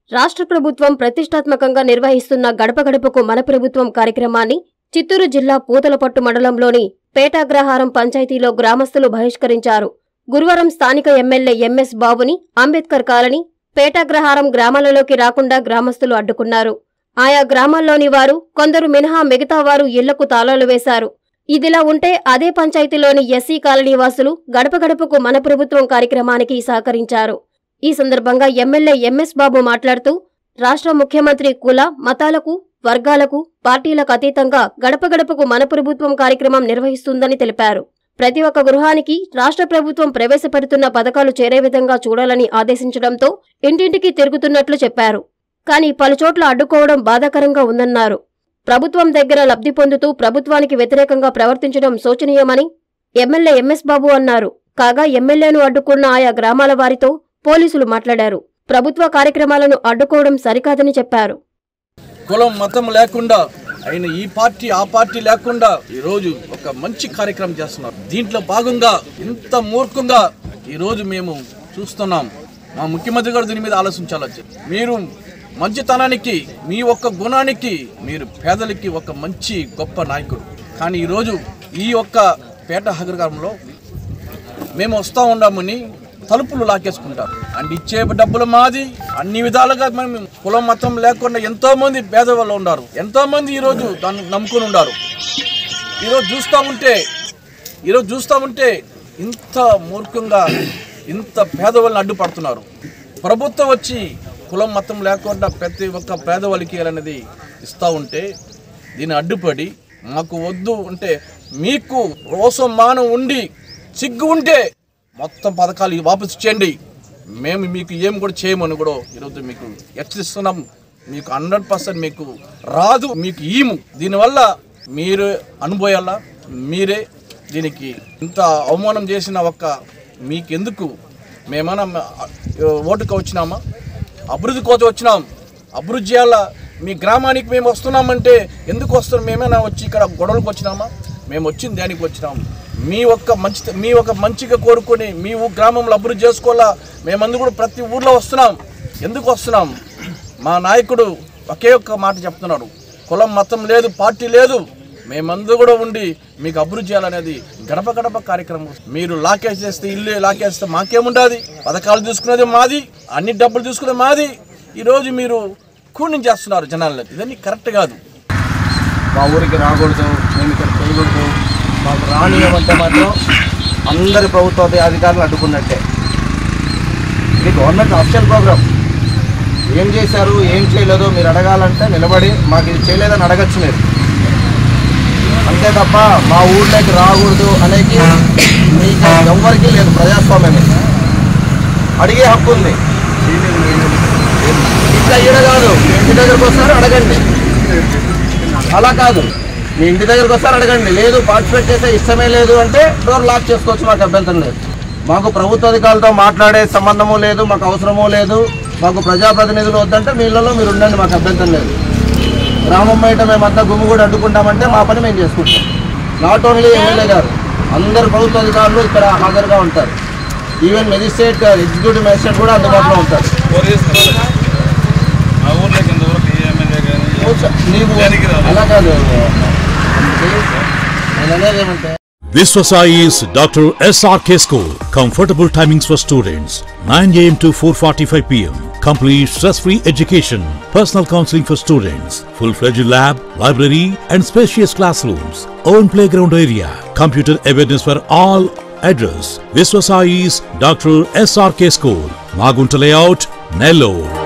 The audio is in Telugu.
రాష్ట్ర ప్రభుత్వం ప్రతిష్టాత్మకంగా నిర్వహిస్తున్న గడప గడపకు మన ప్రభుత్వం కార్యక్రమాన్ని చిత్తూరు జిల్లా పూతలపట్టు మండలంలోని పేటాగ్రహారం పంచాయతీలో గ్రామస్తులు బహిష్కరించారు గురువారం స్థానిక ఎమ్మెల్యే ఎంఎస్ బాబుని అంబేద్కర్ కాలనీ పేటాగ్రహారం గ్రామాలలోకి రాకుండా గ్రామస్తులు అడ్డుకున్నారు ఆయా గ్రామాల్లోని వారు కొందరు మినహా మిగతా వారు ఇళ్లకు తాళాలు వేశారు ఇదిలా ఉంటే అదే పంచాయతీలోని ఎస్సీ కాలనీ వాసులు గడప గడపకు మన ప్రభుత్వం కార్యక్రమానికి సహకరించారు ఈ సందర్భంగా ఎమ్మెల్యే ఎంఎస్ బాబు మాట్లాడుతూ రాష్ట్ర ముఖ్యమంత్రి కుల మతాలకు వర్గాలకు పార్టీలకు అతీతంగా గడప గడపకు మన ప్రభుత్వం కార్యక్రమం నిర్వహిస్తుందని తెలిపారు ప్రతి ఒక్క గృహానికి రాష్ట్ర ప్రభుత్వం ప్రవేశపెడుతున్న పథకాలు చేరే విధంగా చూడాలని ఆదేశించడంతో ఇంటింటికి తిరుగుతున్నట్లు చెప్పారు కానీ పలుచోట్ల అడ్డుకోవడం బాధాకరంగా ఉందన్నారు ప్రభుత్వం దగ్గర లబ్ధి పొందుతూ ప్రభుత్వానికి వ్యతిరేకంగా ప్రవర్తించడం శోచనీయమని ఎమ్మెల్యే ఎంఎస్ బాబు అన్నారు కాగా ఎమ్మెల్యేను అడ్డుకున్న ఆయా గ్రామాల వారితో పోలీసులు మాట్లాడారు ప్రభుత్వ కార్యక్రమాలను అడ్డుకోవడం సరికాదని చెప్పారు కులం మతం లేకుండా ఆయన ఈ పార్టీ ఆ పార్టీ లేకుండా ఈరోజు ఒక మంచి కార్యక్రమం చేస్తున్నారు దీంట్లో భాగంగా ఇంత మూర్ఖంగా ఈరోజు మేము చూస్తున్నాం మా ముఖ్యమంత్రి గారు దీని మీద ఆలోచించాలి మీరు మంచితనానికి మీ ఒక్క గుణానికి మీరు పేదలకి ఒక మంచి గొప్ప నాయకుడు కానీ ఈరోజు ఈ ఒక్క పేట హగరగారంలో మేము వస్తూ ఉన్నామని తలుపులు లాకేసుకుంటారు అండ్ ఇచ్చే డబ్బులు మాది అన్ని విధాలుగా మేము కులం మతం లేకుండా ఎంతో మంది పేదవాళ్ళు ఉన్నారు ఎంతో మంది ఈరోజు దాన్ని నమ్ముకుని ఉన్నారు ఈరోజు చూస్తూ ఉంటే ఈరోజు చూస్తూ ఉంటే ఇంత మూర్ఖంగా ఇంత పేదవాళ్ళని అడ్డుపడుతున్నారు ప్రభుత్వం వచ్చి కులం మతం లేకుండా ప్రతి ఒక్క పేదవాళ్ళకి అనేది ఇస్తూ ఉంటే దీన్ని అడ్డుపడి మాకు వద్దు అంటే మీకు రోసం మానం ఉండి సిగ్గు ఉంటే మొత్తం పథకాలు వాపసు చేయండి మేము మీకు ఏం కూడా చేయమని కూడా ఈరోజు మీకు హెచ్చరిస్తున్నాం మీకు హండ్రెడ్ పర్సెంట్ మీకు రాదు మీకు ఈము దీనివల్ల మీరు అనుభవాలా మీరే దీనికి ఇంత అవమానం చేసిన ఒక్క మీకెందుకు మేమన్నా ఓటుకు వచ్చినామా అభివృద్ధి కోసం వచ్చినాం అభివృద్ధి చేయాలా మీ గ్రామానికి మేము వస్తున్నామంటే ఎందుకు వస్తున్నాం మేమైనా వచ్చి ఇక్కడ గొడవలకు వచ్చినామా మేము వచ్చింది దానికి వచ్చినాం మీ ఒక్క మంచి మీ ఒక మంచిగా కోరుకొని మీ ఊ- గ్రామంలో అభివృద్ధి చేసుకోవాలా మేమందరూ కూడా ప్రతి ఊర్లో వస్తున్నాం ఎందుకు వస్తున్నాం మా నాయకుడు ఒకే ఒక్క మాట చెప్తున్నాడు కులం మతం లేదు పార్టీ లేదు మేమందరూ కూడా ఉండి మీకు అభివృద్ధి చేయాలనేది గడప గడప కార్యక్రమం మీరు లాకేసేస్తే ఇల్లు లాకేస్తే మాకేముండదు పథకాలు తీసుకునేది మాది అన్ని డబ్బులు తీసుకునేది మాది ఈరోజు మీరు కూని చేస్తున్నారు జనాలని ఇదన్నీ కరెక్ట్ కాదు మా ఊరికి రాకూడదు మేము ఇక్కడ చేయకూడదు మాకు రానియమంటే మాత్రం అందరి ప్రభుత్వ అధికారులు అడ్డుకున్నట్టే ఇది గవర్నమెంట్ అఫిషియల్ ప్రోగ్రామ్ ఏం చేశారు ఏం చేయలేదో మీరు అడగాలంటే నిలబడి మాకు ఇది చేయలేదని అడగచ్చు మీరు అంతే తప్ప మా ఊర్లోకి రాకూడదు అనేది మీకు ఎవరికి లేదు ప్రజాస్వామ్యం ఇది. అడిగే హక్కు ఉంది ఇట్లా ఈడ కాదు మీ ఇంటి దగ్గరకు వస్తారు అడగండి అలా కాదు మీ ఇంటి దగ్గరకు వస్తారు అడగండి లేదు పార్టిసిపేట్ చేసే ఇష్టమే లేదు అంటే డోర్ లాక్ చేసుకోవచ్చు మాకు అభ్యంతరం లేదు మాకు ప్రభుత్వ అధికారులతో మాట్లాడే సంబంధము లేదు మాకు అవసరమూ లేదు మాకు ప్రజాప్రతినిధులు వద్దంటే మీ ఇళ్లలో మీరు ఉండండి మాకు అభ్యంతరం లేదు గ్రామం బయట మేమంతా గుమ్ము కూడా అడ్డుకుంటామంటే మా పని మేము చేసుకుంటాం నాట్ ఓన్లీ ఎమ్మెల్యే గారు అందరు ప్రభుత్వ అధికారులు ఇక్కడ హాజరుగా ఉంటారు ఈవెన్ మెజిస్ట్రేట్ ఎగ్జిక్యూటివ్ మెజిస్ట్రేట్ కూడా అందుబాటులో ఉంటారు మా ఊర్లోకి ఇంతవరకు ఏ ఎమ్మెల్యే కానీ నీకు అలా కాదు నేను అనేది ఏమంటే Viswasai is Dr. SRK School. Comfortable timings for students 9 am to 4:45 pm. Complete stress-free education. Personal counseling for students. Full-fledged lab, library, and spacious classrooms. Own playground area. Computer awareness for all. Address: Viswasai is Dr. SRK School. Magunta Layout, Nellore.